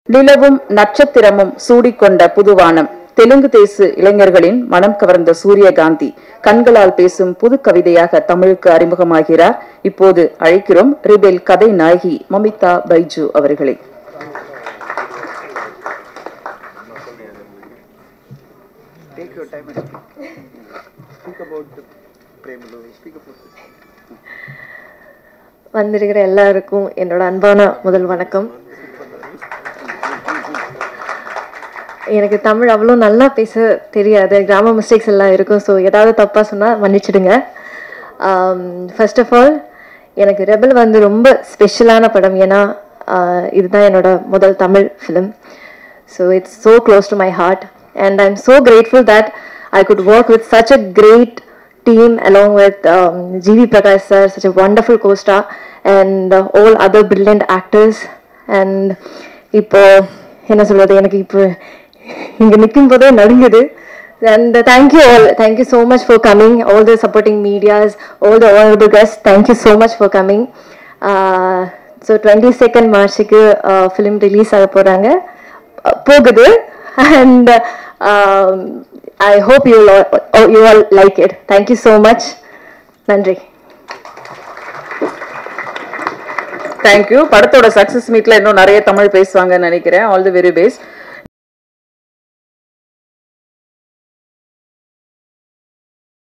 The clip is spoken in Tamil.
நிலவும் நட்சத்திரமும் சூடிக்கொண்ட புதுவானம் தெலுங்கு தேசு இளைஞர்களின் மனம் கவர்ந்த சூரியகாந்தி கண்களால் பேசும் புது கவிதையாக தமிழுக்கு அறிமுகமாகிறார் இப்போது அழைக்கிறோம் ரிபெல் கதை நாயகி மமிதா பைஜு அவர்களை Take your time and speak. Speak about the Premalu. Speak about this. வந்திருக்கிற எல்லாருக்கும் என்னோட அன்பான முதல் வணக்கம் எனக்கு தமிழ் அவ்வளோ நல்லா பேச தெரியாது கிராம மிஸ்டேக்ஸ் எல்லாம் இருக்கும் ஸோ ஏதாவது தப்பாக சொன்னால் மன்னிச்சிடுங்க ஃபர்ஸ்ட் ஆஃப் ஆல் எனக்கு ரெபல் வந்து ரொம்ப ஸ்பெஷலான படம் ஏன்னா ஆஹ், இதுதான் என்னோட முதல் Tamil film so it's so close to my heart and I am so grateful that I could work with such a great team along with um, G.V. Prakash sir, such a wonderful co-star, and uh, all other brilliant actors. And இப்போ என்ன சொல்றது எனக்கு இப்போ இங்க நிற்கும் போதே நடுங்குது and uh, thank you all thank you so much for coming all the supporting medias all the honorable guests thank you so much for coming uh, so 22nd மார்ச்சுக்கு ஃபிலிம் ரிலீஸ் ஆக போறாங்க uh, போகுது and um, I hope you all, oh, you all like it. Thank you so much. நன்றி தேங்க்யூ படத்தோட சக்சஸ் மீட்ல இன்னும் நிறைய தமிழ் பேசுவாங்கன்னு நினைக்கிறேன் ஆல் தி வெரி பெஸ்ட்